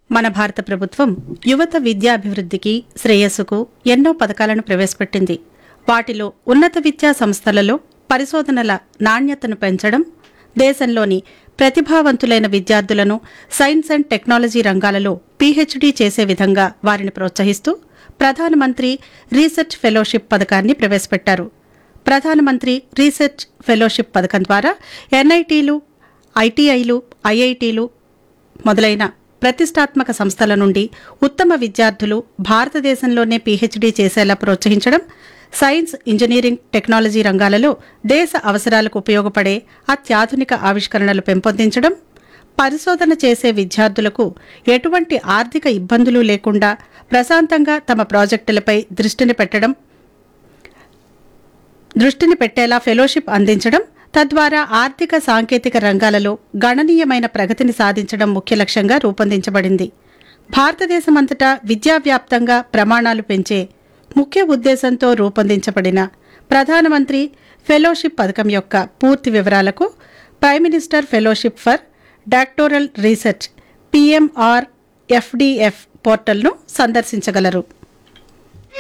మన భారత ప్రభుత్వం యువత విద్యాభివృద్ధికి శ్రేయస్సుకు ఎన్నో పథకాలను ప్రవేశపెట్టింది వాటిలో ఉన్నత విద్యా సంస్థలలో పరిశోధనల నాణ్యతను పెంచడం దేశంలోని ప్రతిభావంతులైన విద్యార్థులను సైన్స్ అండ్ టెక్నాలజీ రంగాలలో పీహెచ్డీ చేసే విధంగా వారిని ప్రోత్సహిస్తూ ప్రధానమంత్రి రీసెర్చ్ ఫెలోషిప్ పథకాన్ని ప్రవేశపెట్టారు ప్రధానమంత్రి రీసెర్చ్ ఫెలోషిప్ పథకం ద్వారా ఎన్ఐటీలు ఐటీఐలు ఐఐటీలు మొదలైన ప్రతిష్టాత్మక సంస్థల నుండి ఉత్తమ విద్యార్థులు భారతదేశంలోనే పీహెచ్డీ చేసేలా ప్రోత్సహించడం సైన్స్ ఇంజనీరింగ్ టెక్నాలజీ రంగాలలో దేశ అవసరాలకు ఉపయోగపడే అత్యాధునిక ఆవిష్కరణలు పెంపొందించడం పరిశోధన చేసే విద్యార్థులకు ఎటువంటి ఆర్థిక ఇబ్బందులు లేకుండా ప్రశాంతంగా తమ ప్రాజెక్టులపై దృష్టిని పెట్టడం దృష్టిని పెట్టేలా ఫెలోషిప్ అందించడం తద్వారా ఆర్థిక సాంకేతిక రంగాలలో గణనీయమైన ప్రగతిని సాధించడం ముఖ్య లక్ష్యంగా రూపొందించబడింది భారతదేశమంతటా విద్యావ్యాప్తంగా ప్రమాణాలు పెంచే ముఖ్య ఉద్దేశంతో రూపొందించబడిన ప్రధానమంత్రి ఫెలోషిప్ పథకం యొక్క పూర్తి వివరాలకు prime minister fellowship for doctoral research PMR FDF పోర్టల్ను సందర్శించగలరు